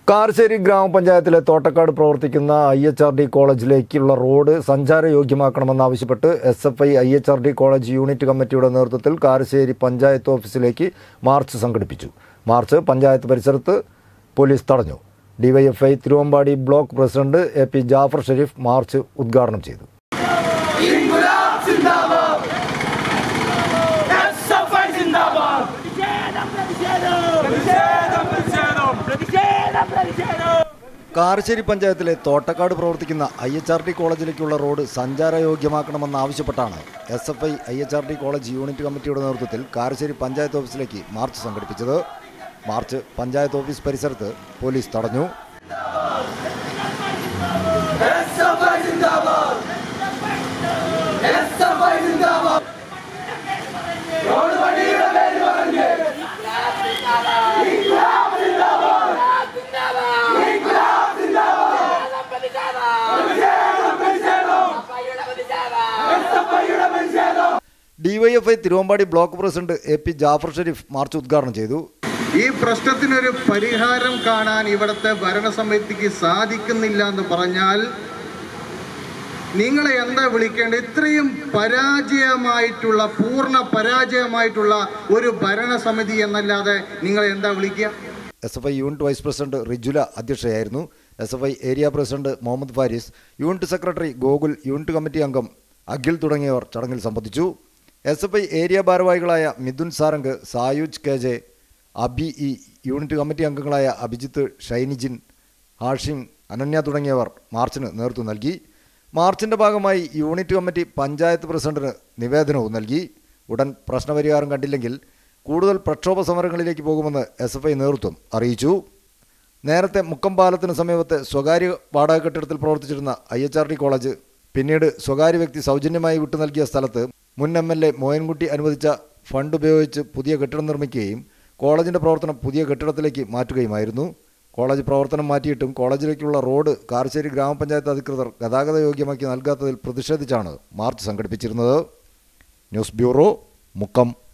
കാർശ്ശേരി ഗ്രാമപഞ്ചായത്തിലെ തോട്ടക്കാട് പ്രവർത്തിക്കുന്ന I H R D കോളേജിലേക്കുള്ള റോഡ് സഞ്ചാരയോഗ്യമാക്കണമെന്നാവശ്യപ്പെട്ട് S F I I H R D college unit കമ്മിറ്റിയുടെ നേതൃത്വത്തിൽ കാരശ്ശേരി പഞ്ചായത്ത് ഓഫീസിലേക്ക് മാർച്ച് സംഘടിപ്പിച്ചു മാർച്ച് പഞ്ചായത്ത് പരിസരത്ത് പോലീസ് തടഞ്ഞു DYFI Thiruvambady block president A P Jafar Sherif march ഉദ്ഘാടനം ചെയ്തു SFI जिंदाबाद പ്രതിഷേധം പ്രതിഷേധം പ്രതിഷേധം പ്രതിഷേധം പ്രതിഷേധം കാരശ്ശേരി പഞ്ചായത്തിലെ തോട്ടക്കാട് പ്രവർത്തിക്കുന്ന ഐ എച്ച് ആർ ഡി കോളേജിലേക്കുള്ള റോഡ് സഞ്ചാരയോഗ്യമാക്കണമെന്നാവശ്യപ്പെട്ടാണ് S F I I H R D college unit കമ്മിറ്റിയുടെ നേതൃത്വത്തിൽ കാരശ്ശേരി പഞ്ചായത്ത് ഓഫീസിലേക്ക് മാർച്ച് സംഘടിപ്പിച്ചത് മാർച്ച് പഞ്ചായത്ത് ഓഫീസ് പരിസരത്ത് പോലീസ് തടഞ്ഞു SFI जिंदाबाद SFI जिंदाबाद റോഡ് പണിയുടെ പേര് പറഞ്ഞ് ഇൻക്ലാബ് ജിന്ദാബാദ് ഇൻക്ലാബ് ജിന്ദാബാദ് പ്രതിഷേധം പ്രതിഷേധം എസ്എഫ്ഐയുടെ പ്രതിഷേധം DYFI Thiruvambady block president A P Jafar Sherif march ഉദ്ഘാടനം ചെയ്തു ഈ പ്രശ്നത്തിനൊരു പരിഹാരം കാണാൻ ഇവിടുത്തെ ഭരണസമിതിക്ക് സാധിക്കുന്നില്ല എന്ന് പറഞ്ഞാൽ നിങ്ങളെ എന്താ വിളിക്കേണ്ടത് ഇത്രയും പരാജയമായിട്ടുള്ള പൂർണ്ണ പരാജയമായിട്ടുള്ള ഒരു ഭരണസമിതി എന്നല്ലാതെ നിങ്ങളെ എന്താ വിളിക്കുക S F I unit vice president Rijula അധ്യക്ഷയായിരുന്നു S F I area president Muhammad Faris unit secretary Gokul unit committee അംഗം അഖിൽ തുടങ്ങിയവർ ചടങ്ങിൽ സംബന്ധിച്ചു എസ് എഫ് ഐ ഏരിയ ഭാരവാഹികളായ മിഥുൻ സാരംഗ് സായുജ് കെ ജെ അബി ഇ യൂണിറ്റ് കമ്മിറ്റി അംഗങ്ങളായ അഭിജിത്ത് ഷൈനിജിൻ ഹാഷിം അനന്യ തുടങ്ങിയവർ മാർച്ചിന് നേതൃത്വം നൽകി മാർച്ചിന്റെ ഭാഗമായി യൂണിറ്റ് കമ്മിറ്റി പഞ്ചായത്ത് പ്രസിഡന്റിന് നിവേദനവും നൽകി ഉടൻ പ്രശ്നപരിഹാരം കണ്ടില്ലെങ്കിൽ കൂടുതൽ പ്രക്ഷോഭ സമരങ്ങളിലേക്ക് പോകുമെന്ന് എസ് എഫ് ഐ നേതൃത്വം അറിയിച്ചു നേരത്തെ മുക്കംപാലത്തിന് സമീപത്തെ സ്വകാര്യ വാടക കെട്ടിടത്തിൽ പ്രവർത്തിച്ചിരുന്ന I H R D college പിന്നീട് സ്വകാര്യ വ്യക്തി സൗജന്യമായി വിട്ടു നൽകിയ സ്ഥലത്ത് മുൻ എം എൽ എ മോയൻകുട്ടി അനുവദിച്ച ഫണ്ട് ഉപയോഗിച്ച് പുതിയ കെട്ടിടം നിർമ്മിക്കുകയും കോളേജിന്റെ പ്രവർത്തനം പുതിയ കെട്ടിടത്തിലേക്ക് മാറ്റുകയുമായിരുന്നു കോളേജ് പ്രവർത്തനം മാറ്റിയിട്ടും കോളേജിലേക്കുള്ള റോഡ് കാരശ്ശേരി ഗ്രാമപഞ്ചായത്ത് അധികൃതർ ഗതാഗത യോഗ്യമാക്കി നൽകാത്തതിൽ പ്രതിഷേധിച്ചാണ് മാർച്ച് സംഘടിപ്പിച്ചിരുന്നത് ന്യൂസ് ബ്യൂറോ മുക്കം